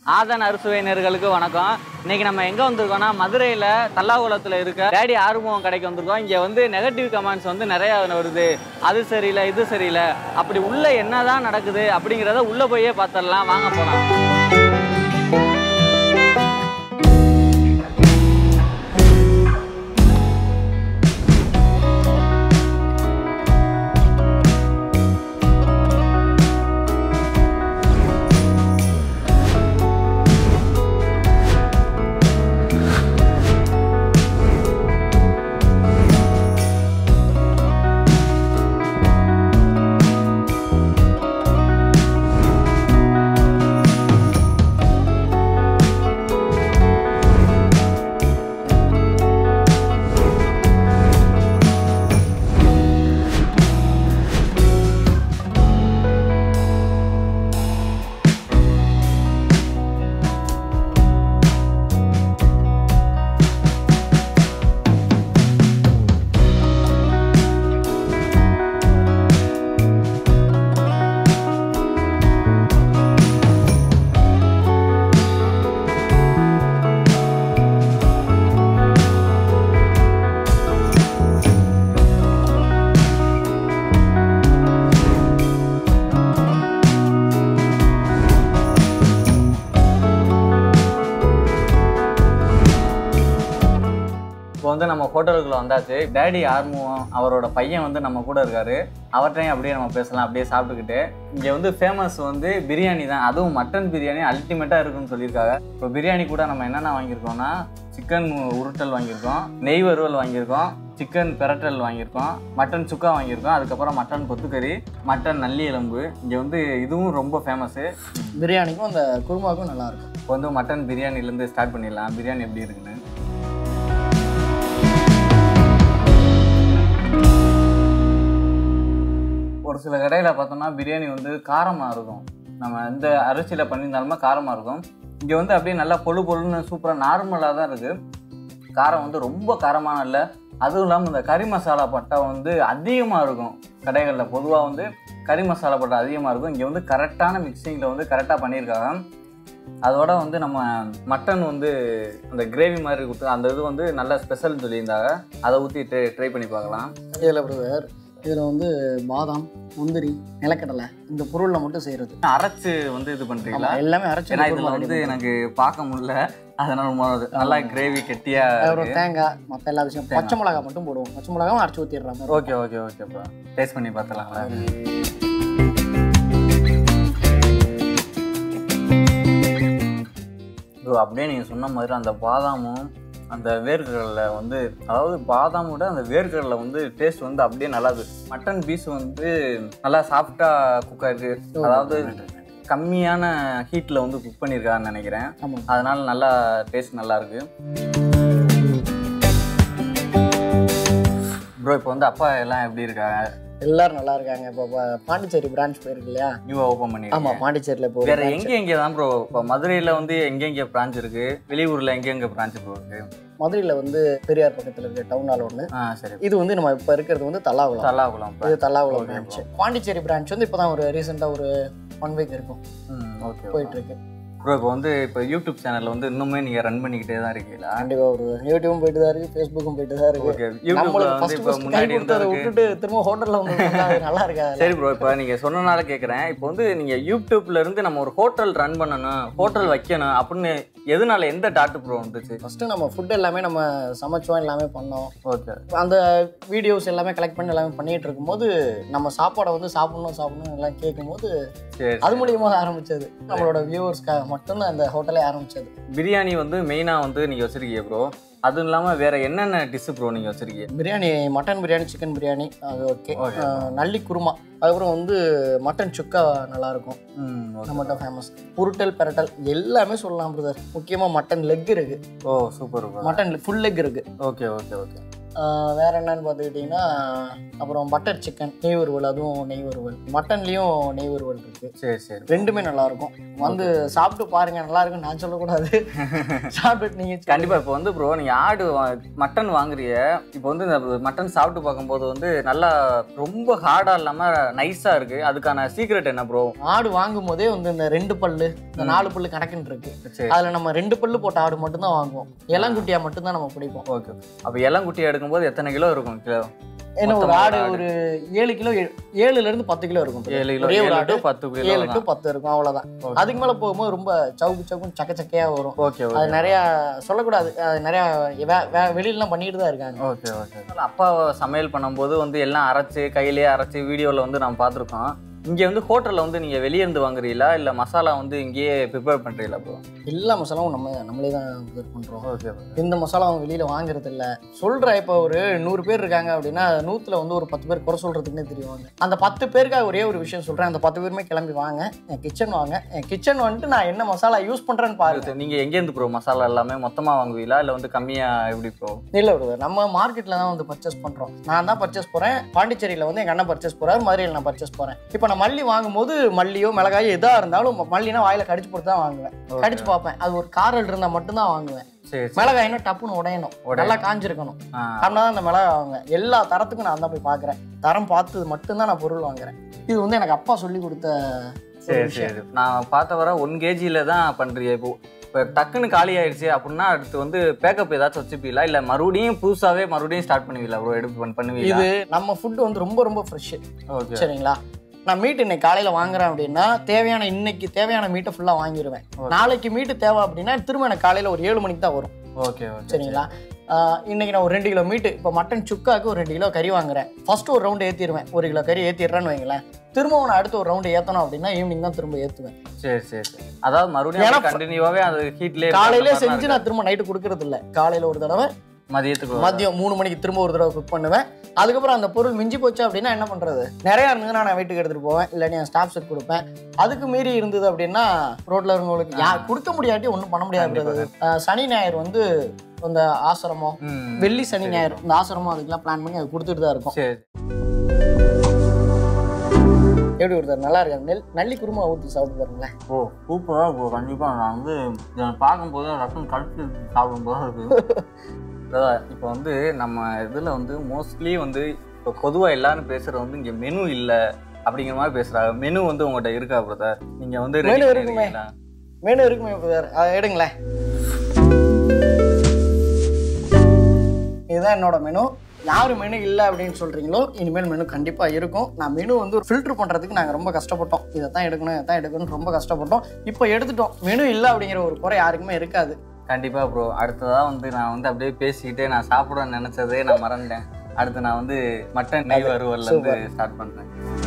ஆதன் அறுசுவையினர்களுக்கு வணக்கம் இன்னைக்கு நம்ம எங்க வந்திருக்கோம்னா மதுரையில தல்லாகுளத்துல இருக்க டேடி ஆறுமுகம் கடைக்கு வந்திருக்கோம் இங்க வந்து நெகட்டிவ் கமெண்ட்ஸ் வந்து நிறைய வருது அது சரியில்லை இது சரியில்லை அப்படி உள்ள என்னதான் நடக்குது அப்படிங்கிறத உள்ள போயே பார்த்துடலாம் வாங்க போலாம் இப்போ வந்து நம்ம ஹோட்டலுக்குள்ள வந்தாச்சு டேடி ஆர்முகம் அவரோட பையன் வந்து நம்ம கூட இருக்காரு அவர்கிட்டையும் அப்படியே நம்ம பேசலாம் அப்படியே சாப்பிட்டுக்கிட்டு இங்கே வந்து ஃபேமஸ் வந்து பிரியாணி தான் அதுவும் மட்டன் பிரியாணி அல்டிமேட்டாக இருக்குன்னு சொல்லியிருக்காங்க இப்போ பிரியாணி கூட நம்ம என்னென்ன வாங்கியிருக்கோம்னா சிக்கன் உருட்டல் வாங்கியிருக்கோம் நெய் வறுவல் வாங்கியிருக்கோம் சிக்கன் பெரட்டல் வாங்கியிருக்கோம் மட்டன் சுக்கா வாங்கியிருக்கோம் அதுக்கப்புறம் மட்டன் கொத்துக்கறி மட்டன் நல்லி எலும்பு இங்கே வந்து இதுவும் ரொம்ப ஃபேமஸ்ஸு பிரியாணிக்கும் அந்த குருமாவுக்கும் நல்லா இருக்கும் இப்போ வந்து மட்டன் பிரியாணிலேருந்து ஸ்டார்ட் பண்ணிடலாம் பிரியாணி எப்படி இருக்குன்னு ஒரு சில கடையில் பார்த்தோம்னா பிரியாணி வந்து காரமாக இருக்கும் நம்ம எந்த அரிசியில் பண்ணியிருந்தாலுமே காரமாக இருக்கும் இங்கே வந்து அப்படியே நல்லா பொழு பொழுன்னு சூப்பராக நார்மலாக தான் இருக்குது காரம் வந்து ரொம்ப காரமான இல்லை அதுவும் இல்லாமல் இந்த கறி மசாலா பட்டை வந்து அதிகமாக இருக்கும் கடைகளில் பொதுவாக வந்து கறி மசாலா பட்டை அதிகமாக இருக்கும் இங்கே வந்து கரெக்டான மிக்சிங்கில் வந்து கரெக்டாக பண்ணியிருக்காங்க அதோட வந்து நம்ம மட்டன் வந்து அந்த கிரேவி மாதிரி கொடுத்து அந்த இது வந்து நல்ல ஸ்பெஷல்னு சொல்லியிருந்தாங்க அதை ஊற்றி ட்ரை ட்ரை பண்ணி பார்க்கலாம் இதில் பிரதர் இதில் வந்து பாதாம் முந்திரி நிலக்கடலை இந்த பொருளில் மட்டும் செய்கிறது அரைச்சு வந்து இது பண்ணுறீங்களா எல்லாமே அரைச்சி ஏன்னா இதில் வந்து எனக்கு பார்க்க முடியல அதனால மொ- நல்லா கிரேவி கெட்டியாக அப்புறம் தேங்காய் மற்ற எல்லா விஷயம் பச்சை மிளகா மட்டும் போடுவோம் பச்சை மிளகாவும் அரைச்சி ஊற்றிடுற மாதிரி okay okay okay bro taste பண்ணி பார்த்தலாங்களா ப்ரோ அப்படியே நீங்கள் சொன்ன மாதிரி அந்த பாதாமும் அந்த வேர்க்கடலை வந்து அதாவது பாதாமோட அந்த வேர்க்கடலை வந்து டேஸ்ட் வந்து அப்படியே நல்லா இருக்கு மட்டன் பீஸ் வந்து நல்லா சாஃப்டாக குக் ஆயிருக்கு அதாவது கம்மியான ஹீட்டில் வந்து குக் பண்ணியிருக்கான்னு நினைக்கிறேன் ஆமாம் அதனால நல்லா டேஸ்ட் நல்லா இருக்கு ப்ரோ இப்போ வந்து அப்பா எல்லாம் எப்படி இருக்காங்க எல்லாரும் நல்லா இருக்காங்க இப்போ பா- பாண்டிச்சேரி பிரான்ச் போயிருக்கு இல்லையா நியூவா ஓப்பன் பண்ணி ஆமாம் பாண்டிச்சேரியில் இப்போ வேற எங்க எங்க தான் ப்ரோ இப்போ மதுரையில வந்து எங்க எங்க பிரான்ச் இருக்கு வெளியூர்ல எங்க எங்க பிரான்ச் ப்ரோ இருக்கு மதுரையில் வந்து பெரியார் பக்கத்தில் இருக்க டவுன் ஹால் ஒன்று ஆ சரி இது வந்து நம்ம இப்போ இருக்கிறது வந்து தல்லாகுளம் தல்லாகுளம் இது Tallakulam Okay, branch Pondicherry branch வந்து இப்போ தான் ஒரு ரீசெண்டாக ஒரு ஒன் வீக் இருக்கும் ம் ஓகே போயிட்டு இருக்கு ப்ரோ இப்போ வந்து இப்போ யூடியூப் சேனல்ல வந்து இன்னுமே நீங்க ரன் பண்ணிக்கிட்டே தான் இருக்கீங்களா கண்டிப்பாக ஒரு யூடியூபும் போயிட்டு தான் இருக்கு ஃபேஸ்புக்கும் போயிட்டு தான் இருக்கு ஓகே யூடியூப்ல நம்மளுக்கு வந்து ஃபர்ஸ்ட் இப்போ ஃபர்ஸ்ட் கை முன்னாடி கொடுத்ததை இருந்ததுக்கு விட்டுட்டு திரும்ப ஹோட்டல்ல வந்து உட்கார்ந்தா அது நல்லா இருக்காது சரி ப்ரோ இப்போ நீங்க சொன்னனால கேக்குறேன் இப்போ வந்து நீங்க யூடியூப்ல இருந்து நம்ம ஒரு ஹோட்டல் ரன் பண்ணணும் ஹோட்டல் வைக்கணும் அப்படின்னு எதனால எந்த டாட்டு ப்ரோ வந்துச்சு ஃபர்ஸ்ட் நம்ம ஃபுட் எல்லாமே நம்ம சமைச்சோம் எல்லாமே பண்ணோம் ஓகே அந்த வீடியோஸ் எல்லாமே கலெக்ட் பண்ணி எல்லாமே பண்ணிட்டு இருக்கும்போது நம்ம சாப்பாடை வந்து சாப்பிடணும் சாப்பிடணும் எல்லாம் கேட்கும்போது சரி அது மூலியமாக ஆரம்பிச்சது நம்மளோட வியூவர்ஸ்க்காக மட்டும்தான் அந்த ஹோட்டலே ஆரம்பிச்சது பிரியாணி வந்து மெயினாக வந்து நீங்கள் வச்சுருக்கீங்க ப்ரோ அதுவும் இல்லாமல் வேற என்னென்ன டிஷ்ஷு ப்ரோ நீங்கள் வச்சுருக்கீங்க பிரியாணி மட்டன் பிரியாணி சிக்கன் பிரியாணி அது ஓகே Okay. நல்லி குருமா அதுக்கப்புறம் வந்து மட்டன் சுக்கா நல்லா இருக்கும் ம் ஓகே நம்மகிட்ட ஃபேமஸ் உருட்டல் பெரட்டல் எல்லாமே சொல்லலாம் பிரதர் முக்கியமாக மட்டன் லெக் இருக்கு oh super bro mutton full leg இருக்கு ஓகே ஓகே ஓகே ஆஹ் வேற என்னன்னு பார்த்துக்கிட்டிங்கன்னா அப்புறம் பட்டர் சிக்கன் நெய் வறுவல் அதுவும் நெய் வறுவல் மட்டன்லேயும் நெய் வறுவல் இருக்கு சரி சரி ரெண்டுமே நல்லா இருக்கும் வந்து சாப்பிட்டு பாருங்க நல்லா இருக்கும் நான் சொல்லக்கூடாது சாப்பிட்டு நீங்க கண்டிப்பா இப்போ வந்து ப்ரோ நீங்க ஆடு வா- மட்டன் வாங்குறிய இப்போ வந்து இந்த மட்டன் சாப்பிட்டு பார்க்கும்போது வந்து நல்லா ரொம்ப ஹார்டா இல்லாம நைஸா இருக்கு அதுக்கான சீக்ரெட் என்ன ப்ரோ ஆடு வாங்கும் போதே வந்து இந்த ரெண்டு பல்லு இந்த நாலு பல்லு கணக்குன்னு இருக்கு சரி அதுல நம்ம ரெண்டு பல்லு போட்ட ஆடு மட்டும்தான் வாங்குவோம் இளங்குட்டியா மட்டும்தான் நம்ம பிடிப்போம் ஓகே அப்போ இளங்குட்டி எடுக்கும்போது எத்தனை கிலோ இருக்கும் கிலோ ஏன்னா ஒரு மொத்தமா ஆடு ஒரு ஆடு. ஒரு ஏழு கிலோ ஏ- ஏழுல இருந்து பத்து கிலோ இருக்கும் ஏழு கிலோ ஒரே ஒரு ஏழு ஆடு to பத்து கிலோ ஏழு டு பத்து இருக்கும் அவ்வளவுதான் Okay. அதுக்கு மேல போகும்போது ரொம்ப சவுக்கு சவுக்கு சக்க சக்கையா வரும் ஓகே அது ஓகே நிறைய சொல்லக்கூடாது அது நிறைய வே- வே- வெளியிலலாம் பண்ணிட்டு தான் இருக்காங்க ஓகே ஓகே அப்பா சமையல் பண்ணும்போது வந்து எல்லாம் அரைச்சு கையிலேயே அரைச்சு வீடியோவில் வந்து நம்ம பார்த்துருக்கோம் இங்கே வந்து ஹோட்டலில் வந்து நீங்கள் வெளியே இருந்து வாங்குறீங்களா இல்லை மசாலா வந்து இங்கேயே ப்ரிப்பேர் பண்ணுறீங்களா ப்ரோ எல்லா மசாலாவும் நம்ம நம்மளே தான் இது பண்றோம் ஓகே இந்த மசாலாவும் வெளியில வாங்குறது இல்ல சொல்ற இப்போ ஒரு நூறு பேர் இருக்காங்க அப்படின்னா நூத்துல வந்து ஒரு பத்து பேர் குறை சொல்றதுக்குன்னே தெரியுவாங்க அந்த பத்து பேருக்காக ஒரே ஒரு விஷயம் சொல்றேன் அந்த பத்து பேருமே கிளம்பி வாங்க என் கிச்சன் வாங்க என் கிச்சன் வந்துட்டு நான் என்ன மசாலா யூஸ் பண்றேன்னு பாருங்க நீங்கள் எங்கேருந்து ப்ரோ மசாலா எல்லாமே மொத்தமாக வாங்குவீங்களா இல்லை வந்து கம்மியாக எப்படி ப்ரோ இல்ல brother, நம்ம மார்க்கெட்ல தான் வந்து பர்ச்சேஸ் பண்றோம் நான் தான் பர்ச்சேஸ் போறேன் பாண்டிச்சேரியில வந்து எங்க அண்ணன் பர்ச்சேஸ் போறாரு மதுரையில் நான் பர்ச்சேஸ் போறேன் இப்போ நான் மல்லி வாங்கும்போது மல்லியோ மிளகாயோ எதா இருந்தாலும் மல்லினா வாயில கடிச்சு போட்டு தான் வாங்குவேன் கடிச்சு பார்ப்பேன் அது ஒரு காரல் இருந்தா மட்டும்தான் வாங்குவேன் சரி சரி மிளகாயினா டப்புன்னு உடையணும் உடையணும். நல்லா காஞ்சிருக்கணும் ஆ அப்படின்னா தான் அந்த மிளகாய் வாங்குவேன் எல்லா தரத்துக்கும் நான் தான் போய் பார்க்குறேன் தரம் பார்த்து மட்டும்தான் நான் பொருள் வாங்குறேன் இது வந்து எனக்கு அப்பா சொல்லி கொடுத்த ஒரு சரி விஷயம். சரி நான் பார்த்த வர ஒன் கேஜியில் தான் பண்ணுறீங்க இப்போ இப்போ டக்குன்னு காலி ஆயிடுச்சு அப்படின்னா அடுத்து வந்து பேக்கப் ஏதாச்சும் வச்சுப்பீங்களா இல்லை மறுபடியும் புதுசாகவே மறுபடியும் ஸ்டார்ட் பண்ணுவீங்களா ப்ரோ எடுப்பு பண்ண- பண்ணுவீங்களா இது நம்ம ஃபுட்டு வந்து ரொம்ப ரொம்ப ஃப்ரெஷ்ஷு ஓகே சரிங்களா நான் மீட் இன்னைக்கு காலையில் வாங்குறேன் அப்படின்னா தேவையான இன்னைக்கு தேவையான மீட்டை ஃபுல்லாக வாங்கிடுவேன் நாளைக்கு மீட்டு தேவை அப்படின்னா திரும்ப எனக்கு காலையில் ஒரு ஏழு மணிக்கு தான் வரும் ஓகே ஓகே சரிங்களா ஆஹ் இன்னைக்கு நான் ஒரு ரெண்டு கிலோ மீட்டு இப்போ மட்டன் சுக்காக்கு ஒரு ரெண்டு கிலோ கறி வாங்குறேன் ஃபர்ஸ்ட் ஒரு ரவுண்டு ஏற்றிடுவேன் ஒரு கிலோ கறி ஏற்றிடுறேன்னு வைங்களேன் திரும்பவும் நான் அடுத்து ஒரு ரவுண்டு ஏற்றணும் அப்படின்னா ஈவினிங் தான் திரும்ப ஏற்றுவேன் சரி சரி சரி அதாவது மறுபடியும் ஏன்னா- கண்டினியூவாவே அது ஹீட்லேயே காலையிலே செஞ்சு நான் திரும்ப நைட்டு கொடுக்கறது இல்ல காலையில் ஒரு தடவை மதியத்துக்கு மதியம் மூணு மணிக்கு திரும்ப ஒரு தடவை குக் பண்ணுவேன் அதுக்கப்புறம் அந்த பொருள் மிஞ்சி போச்சு அப்படின்னா என்ன பண்றது நிறைய இருந்ததுன்னா நான் வீட்டுக்கு எடுத்துட்டு போவேன் இல்லாட்டி என் ஸ்டாஃப்ஸுக்கு கொடுப்பேன் அதுக்கு மீறி இருந்தது அப்படின்னா ரோட்ல இருக்கவங்களுக்கு யார் கொடுக்க முடியாட்டி ஒன்றும் பண்ண முடியாது அஹ் சனி ஞாயிறு வந்து இந்த ஆசிரமம் ம் வெள்ளி சனி ஞாயிறு இந்த ஆசிரமம் அதுக்கெல்லாம் பிளான் பண்ணி அது கொடுத்துட்டு தான் இருக்கும் சரி எப்படி ஒருத்தர் நல்லா இருக்காரு நெல் நல்லி குருமா ஊற்றி சாப்பிட்டு பாருங்களேன் ஓ சூப்பராக இருக்கும் கண்டிப்பாக நான் வந்து இதை பார்க்கும்போது ரசம் கழிச்சு சாப்பிடும்போது இருக்கு அதான் இப்போ வந்து நம்ம இதில் வந்து மோஸ்ட்லி வந்து இப்போ பொதுவாக எல்லாரும் பேசுகிறது வந்து இங்கே மெனு இல்லை அப்படிங்கிற மாதிரி பேசுகிறாங்க மெனு வந்து உங்கள்கிட்ட இருக்கா பிரதர் நீங்கள் வந்து ready Menu இருக்குமே. பண்ணிருக்கீங்களா? மெனு இருக்குமே பிரதர் அதை எடுங்களேன் இதுதான் என்னோட மெனு யார் மெனு இல்லை அப்படின்னு சொல்கிறீங்களோ இனிமேல் மெனு கண்டிப்பாக இருக்கும் நான் மெனு வந்து ஃபில்டர் பண்ணுறதுக்கு நாங்கள் ரொம்ப கஷ்டப்பட்டோம் இதை தான் எடுக்கணும் இதை தான் எடுக்கணும்னு ரொம்ப கஷ்டப்பட்டோம் இப்போ எடுத்துட்டோம் மெனு இல்லை அப்படிங்கிற ஒரு குறை யாருக்குமே இருக்காது கண்டிப்பா ப்ரோ அடுத்ததா வந்து நான் வந்து அப்படியே பேசிக்கிட்டே நான் சாப்பிடணும்னு நினைச்சதே நான் மறந்துட்டேன் அடுத்து நான் வந்து மட்டன் நெய் வறுவல்ல இருந்து ஸ்டார்ட் பண்றேன்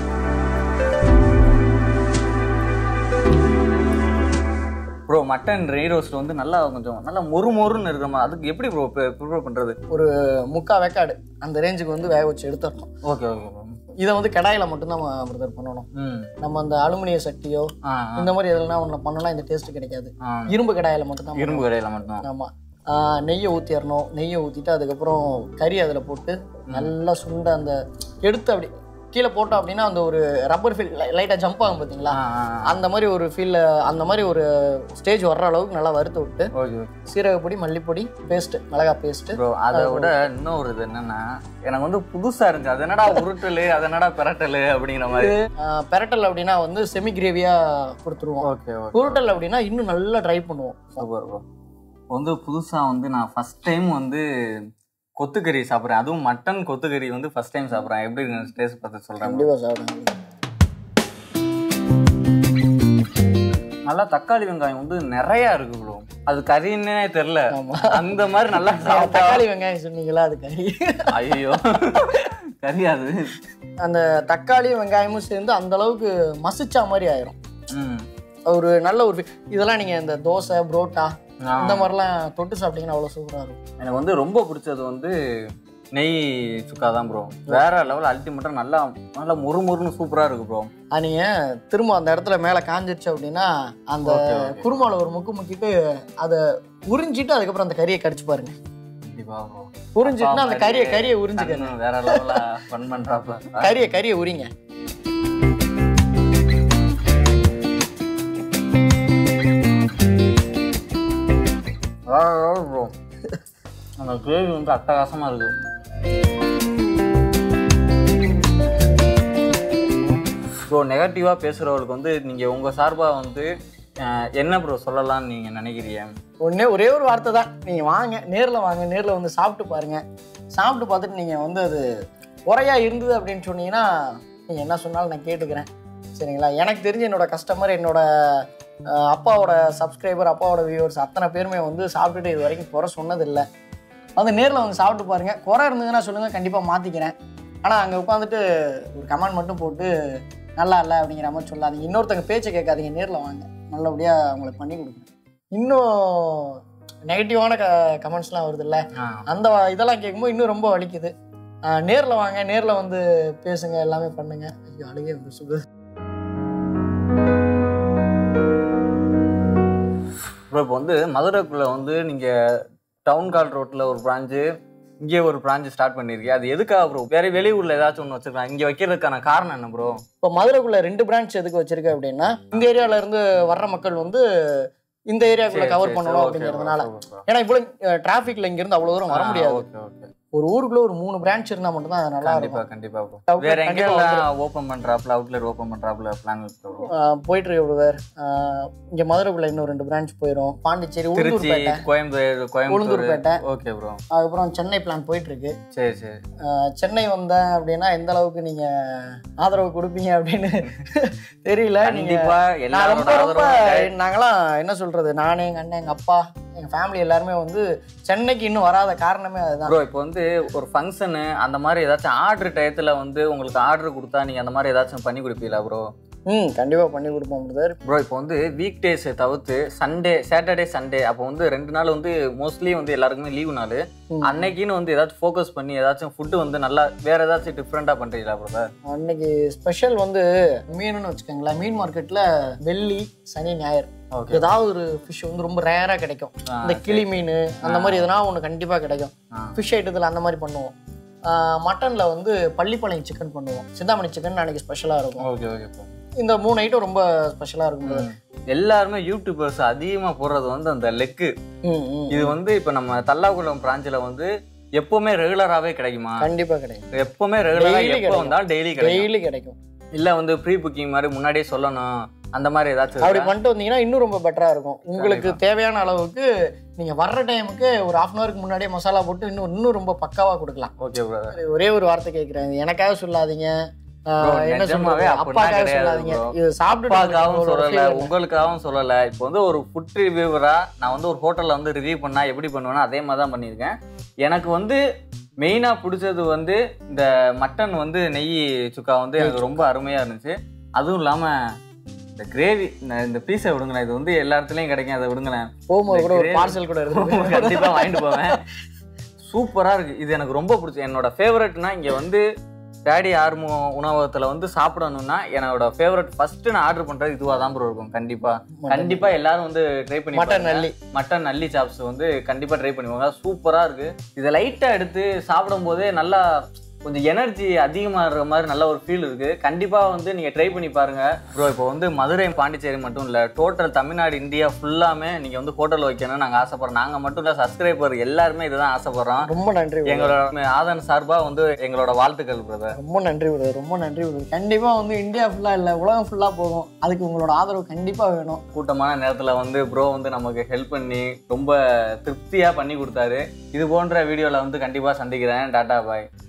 ப்ரோ மட்டன் நெய் ரோஸ்ட் வந்து நல்லா கொஞ்சம் நல்லா மொறு மொறுன்னு இருக்கிற மாதிரி அதுக்கு எப்படி ப்ரோ ப்ரிப்பேர் பண்றது ஒரு முக்கா வேக்காடு அந்த ரேஞ்சுக்கு வந்து வேக வச்சு எடுத்துடணும் ஓகே ஓகே ப்ரோ இதை வந்து கடாயில் மட்டும்தான் பிரதர் பண்ணணும் ம் நம்ம அந்த அலுமினிய சட்டியோ ஆ ஆ, இந்த மாதிரி எதுனா ஒன்று பண்ணோம்னா இந்த டேஸ்ட் கிடைக்காது ஆ இரும்பு கடாயில் மட்டும்தான் இரும்பு கடையில மட்டும் ஆமாம் நெய்யை ஊற்றிடணும் நெய்யை ஊற்றிட்டு அதுக்கப்புறம் கறி அதில் போட்டு நல்லா சுண்ட அந்த எடுத்து அப்படி கீழே போட்டோம் அப்படின்னா அந்த ஒரு ரப்பர் ஃபீல் லைட்டாக ஜம்ப் ஆகும் பார்த்தீங்களா ஆ ஆ அந்த மாதிரி ஒரு ஃபீல் அந்த மாதிரி ஒரு ஸ்டேஜ் வர்ற அளவுக்கு நல்லா வறுத்து விட்டு ஓகே ஓகே சீரகப்பொடி மல்லிப்பொடி பேஸ்ட்டு மிளகா பேஸ்ட்டு ப்ரோ அதை விட இன்னும் ஒரு இது என்னன்னா எனக்கு வந்து புதுசா இருந்துச்சு அது என்னடா உருட்டலு அது என்னடா பிரட்டலு அப்படிங்கிற மாதிரி பெரட்டல் அப்படின்னா வந்து செமி கிரேவியாக கொடுத்துருவோம் ஓகே ஓகே உருட்டல் அப்படின்னா இன்னும் நல்லா ட்ரை பண்ணுவோம் சூப்பர் ப்ரோ வந்து புதுசாக வந்து நான் ஃபர்ஸ்ட் டைம் வந்து கொத்துக்கறி சாப்பிட்றேன் அதுவும் மட்டன் கொத்துக்கறி வந்து ஃபர்ஸ்ட் டைம் சாப்பிட்றேன் எப்படி டேஸ்ட் பார்த்து சொல்கிறேன் கண்டிப்பாக சாப்பிடுங்க நல்லா தக்காளி வெங்காயம் வந்து நிறையா இருக்கு ப்ரோ அது கறின்னே தெரில ஆமாம் அந்த மாதிரி நல்லா சாப்பிட்டா தக்காளி வெங்காயம் சொன்னீங்களா அது கறி ஐயோ கறி அது அந்த தக்காளி வெங்காயமும் சேர்ந்து அந்த அளவுக்கு மசிச்சா மாதிரி ஆயிரும் ம் ஒரு நல்ல ஒரு fi- இதெல்லாம் நீங்க இந்த தோசை புரோட்டா ஆ. இந்த மாதிரிலாம் தொட்டு சாப்பிட்டீங்கன்னா அவ்வளோ சூப்பராக இருக்கும் எனக்கு வந்து ரொம்ப பிடிச்சது வந்து நெய் சுக்கா தான் ப்ரோ வேற லெவல் அல்டிமேட்டாக நல்லா நல்லா மொறு மொறுன்னு சூப்பராக இருக்கு ப்ரோ அது நீங்க திரும்ப அந்த இடத்துல மேலே காஞ்சிருச்சு அப்படின்னா அந்த Okay, okay. குருமால ஒரு முக்கு முக்கிட்டு அதை உறிஞ்சிட்டு அதுக்கப்புறம் அந்த கறியை கடிச்சு பாருங்க கண்டிப்பா bro. உறிஞ்சிட்டுனா அந்த அப்பா கறியை மாதிரியே கறியை உறிஞ்சிக்க கண்ணு வேற லெவல்ல ஃபன் பண்றாப்ல கறியை கறியை உரிங்க வேற லெவல் ப்ரோ அந்த கிரேவி வந்து அட்டகாசமா இருக்கு ப்ரோ நெகட்டிவாக பேசுகிறவங்களுக்கு வந்து நீங்கள் உங்கள் சார்பாக வந்து அஹ், என்ன ப்ரோ சொல்லலாம்னு நீங்கள் நினைக்கிறீங்க ஒண்ணே ஒரே ஒரு வார்த்தை தான் நீங்கள் வாங்க நேரில் வாங்க நேரில் வந்து சாப்பிட்டு பாருங்க சாப்பிட்டு பார்த்துட்டு நீங்கள் வந்து அது குறையா இருந்தது அப்படின்னு சொன்னீங்கன்னா நீங்கள் என்ன சொன்னாலும் நான் கேட்டுக்கிறேன் சரிங்களா எனக்கு தெரிஞ்ச என்னோட கஸ்டமர் என்னோட அஹ், அப்பாவோட சப்ஸ்கிரைபர் அப்பாவோட வியூவர்ஸ் அத்தனை பேருமே வந்து சாப்பிட்டுட்டு இது வரைக்கும் குறை சொன்னதில்லை வந்து நேரில் வந்து சாப்பிட்டு பாருங்க குறை இருந்ததுன்னா சொல்லுங்கள் கண்டிப்பாக மாற்றிக்கிறேன் ஆனால் அங்கே உட்காந்துட்டு ஒரு கமெண்ட் மட்டும் போட்டு நல்லா இல்லை அப்படிங்கிற மாதிரி சொல்லாதீங்க இன்னொருத்தங்க பேச்சை கேட்காதீங்க நேரில் வாங்க நல்லபடியாக அவங்களுக்கு பண்ணி கொடுக்குறேன் இன்னும் நெகட்டிவான க கமெண்ட்ஸ்லாம் வருதுல்ல ஆ அந்த வ- இதெல்லாம் கேட்கும்போது இன்னும் ரொம்ப வலிக்குது நேரில் வாங்க நேரில் வந்து பேசுங்க எல்லாமே பண்ணுங்க ஐயோ அழுகே வந்து சுடுது ப்ரோ இப்போ வந்து மதுரைக்குள்ளே வந்து நீங்கள் டவுன் கால் ரோட்டில் ஒரு பிரான்ச்சு இங்கே ஒரு பிரான்ச்சு ஸ்டார்ட் பண்ணியிருக்கீங்க அது எதுக்காக ப்ரோ வேற வெளியூரில் ஏதாச்சும் ஒன்று வச்சிருக்காங்க இங்கே வைக்கிறதுக்கான காரணம் என்ன ப்ரோ இப்போ மதுரைக்குள்ள ரெண்டு பிரான்ச் எதுக்கு வச்சிருக்க அப்படின்னா இந்த ஏரியால இருந்து வர்ற மக்கள் வந்து இந்த ஏரியாக்குள்ள கவர் பண்ணணும் அப்படிங்கிறதுனால ஏன்னா இவ்வளோ டிராஃபிக்ல இங்க இருந்து அவ்வளவு தூரம் வர முடியாது ஓகே ஓகே ஒரு ஊருக்குள்ள ஒரு மூணு பிரான்ச் இருந்தா மட்டும் தான் அது நல்லா கண்டிப்பா இருக்கும் கண்டிப்பா ப்ரோ Outlet வேற கண்டிப்பா எங்கெல்லாம் ஓப்பன் பண்றாப்ல அவுட்லெட் ஓப்பன் பண்றாப்ல பிளான் இருக்கு ப்ரோ ஆஹ் போயிட்டு இருக்கு பிரதர் இங்க மதுரைக்குள்ள இன்னும் ரெண்டு பிரான்ச் போயிடும் பாண்டிச்சேரி திருச்சி உளுந்தூர்பேட்டை கோயம்புத்தூர் கோயம்புத்தூர் உளுந்தூர்பேட்டை ஓகே ப்ரோ அதுக்கப்புறம் சென்னை பிளான் போயிட்டு இருக்கு சரி சரி ஆஹ் சென்னை வந்தேன் அப்படின்னா எந்த அளவுக்கு நீங்க ஆதரவு கொடுப்பீங்க அப்படின்னு தெரியல நீங்க கண்டிப்பா நான் ரொம்ப எல்லாரோட ரொம்ப ஆதரவும் நாங்களாம் என்ன சொல்றது நானே எங்க அண்ணன் எங்க அப்பா எங்க ஃபேமிலி எல்லாருமே வந்து சென்னைக்கு இன்னும் வராத காரணமே அதுதான் ப்ரோ இப்போ வந்து ஒரு ஃபங்க்ஷனு அந்த மாதிரி ஏதாச்சும் ஆர்டர் டயத்துல வந்து உங்களுக்கு ஆர்டர் கொடுத்தா நீங்க அந்த மாதிரி ஏதாச்சும் பண்ணி கொடுப்பீங்களா ப்ரோ ம் கண்டிப்பா பண்ணி கொடுப்போம் பிரதர் ப்ரோ இப்போ வந்து வீக் டேஸை தவிர்த்து சண்டே சாட்டர்டே சண்டே அப்போ வந்து ரெண்டு நாள் வந்து மோஸ்ட்லி வந்து எல்லாருக்குமே லீவு நாள் ம். அன்னைக்குன்னு வந்து ஏதாச்சும் ஃபோக்கஸ் பண்ணி ஏதாச்சும் ஃபுட்டு வந்து நல்லா வேற ஏதாச்சும் டிஃப்ரெண்ட்டாக பண்ணுறீங்களா ப்ரோ அன்னைக்கு ஸ்பெஷல் வந்து மீனுன்னு வச்சுக்கோங்களேன் மீன் மார்க்கெட்ல வெள்ளி சனி ஞாயிறு ஓகே ஏதாவது ஒரு ஃபிஷ் வந்து ரொம்ப ரேரா கிடைக்கும் இந்த கிளி மீன் அந்த மாதிரி எதனா ஒன்று கண்டிப்பா கிடைக்கும் ஆ. ஃபிஷ் ஐட்டத்தில் அந்த மாதிரி பண்ணுவோம் மட்டன்ல வந்து பள்ளிப்பாளையம் சிக்கன் பண்ணுவோம் சிந்தாமணி சிக்கன் அன்னைக்கு ஸ்பெஷலா இருக்கும் ஓகே ஓகே ப்ரோ இந்த மூணு ஐட்டம் ரொம்ப ஸ்பெஷலா இருக்கும் brother. எல்லாருமே யூடியூபர்ஸ் அதிகமாக போடுறது வந்து அந்த லெக்கு ம் ம் இது வந்து இப்போ நம்ம தல்லாகுளம் பிராஞ்சில் வந்து எப்பவுமே ரெகுலராகவே கிடைக்குமா கண்டிப்பா கிடைக்கும் எப்பவுமே ரெகுலராக Daily எப்போ கிடைக்கும். வந்தாலும் டெய்லி கிடைக்கும் டெய்லி கிடைக்கும் இல்லை வந்து ப்ரீ புக்கிங் மாதிரி முன்னாடியே சொல்லணும் அந்த மாதிரி ஏதாச்சும் அப்படி இருக்கா? பண்ணிட்டு வந்தீங்கன்னா இன்னும் ரொம்ப பெட்டரா இருக்கும் உங்களுக்கு தேவையான அளவுக்கு நீங்க வர்ற டைமுக்கு ஒரு ஹாஃப் அன் ஹவருக்கு முன்னாடியே மசாலா போட்டு இன்னும் இன்னும் ரொம்ப பக்காவா கொடுக்கலாம் ஓகே பிரதர் ஒரே ஒரு வார்த்தை கேட்கிறேன் இது எனக்காக சொல்லாதீங்க ஆஹ், Bro, என்ன நிஜமாவே சொல்றது அப்படிலாம் அப்பாக்காக கிடையாது சொல்லாதீங்க bro. இது சாப்பிட்டு அப்பாக்காகவும் சொல்லல உங்களுக்காகவும் சொல்லல இப்போ வந்து ஒரு ஃபுட் ரிவ்யூவரா நான் வந்து ஒரு ஹோட்டல்ல வந்து ரிவ்யூ பண்ணா எப்படி பண்ணுவேன்னா அதே மாதிரி தான் பண்ணியிருக்கேன் எனக்கு வந்து மெயினாக பிடிச்சது வந்து இந்த மட்டன் வந்து நெய் சுக்கா வந்து எனக்கு ரொம்ப அருமையாக இருந்துச்சு அதுவும் இல்லாமல் இந்த கிரேவி இந்த பீஸை விடுங்களேன் இது வந்து எல்லா இடத்துலையும் கிடைக்கும் அதை விடுங்களேன் போகும்போது கூட ஒரு gravy- பார்சல் கூட இருக்கு கண்டிப்பாக வாங்கிட்டு போவேன் சூப்பராக இருக்கு இது எனக்கு ரொம்ப பிடிச்சி என்னோட ஃபேவரட்னா இங்கே வந்து டேடி ஆர்மோ உணவகத்தில் வந்து சாப்பிடணும்னா என்னோட ஃபேவரட் ஃபர்ஸ்ட் நான் ஆர்டர் பண்றது இதுவாக தான் ப்ரோ இருக்கும் கண்டிப்பா கண்டிப்பா எல்லாரும் வந்து ட்ரை பண்ணி மட்டன் பாருங்க. நல்லி மட்டன் நல்லி சாப்ஸ் வந்து கண்டிப்பா ட்ரை பண்ணுவாங்க சூப்பரா இருக்கு இதை லைட்டா எடுத்து சாப்பிடும் போதே நல்லா கொஞ்சம் எனர்ஜி அதிகமாகிற மாதிரி நல்ல ஒரு ஃபீல் இருக்கு கண்டிப்பா வந்து நீங்க ட்ரை பண்ணி பாருங்க ப்ரோ இப்போ வந்து மதுரை பாண்டிச்சேரி மட்டும் இல்ல டோட்டல் தமிழ்நாடு இந்தியா ஃபுல்லாமே நீங்க வந்து ஹோட்டல் வைக்கணும்னு நாங்க ஆசைப்படுறோம் நாங்க மட்டும் இல்ல சப்ஸ்கிரைபர் எல்லாருமே இதுதான் ஆசைப்படுறோம் ரொம்ப நன்றி brother. எங்களோட ஆதன் சார்பா வந்து எங்களோட வாழ்த்துக்கள் பிரதர் ரொம்ப நன்றி brother. ரொம்ப நன்றி brother. கண்டிப்பா வந்து இந்தியா ஃபுல்லா இல்ல உலகம் ஃபுல்லா போகும் அதுக்கு உங்களோட ஆதரவு கண்டிப்பா வேணும் கூட்டமான நேரத்துல வந்து ப்ரோ வந்து நமக்கு ஹெல்ப் பண்ணி ரொம்ப திருப்தியா பண்ணி கொடுத்தாரு இது போன்ற வீடியோல வந்து கண்டிப்பா சந்திக்கிறேன் டாடா பாய்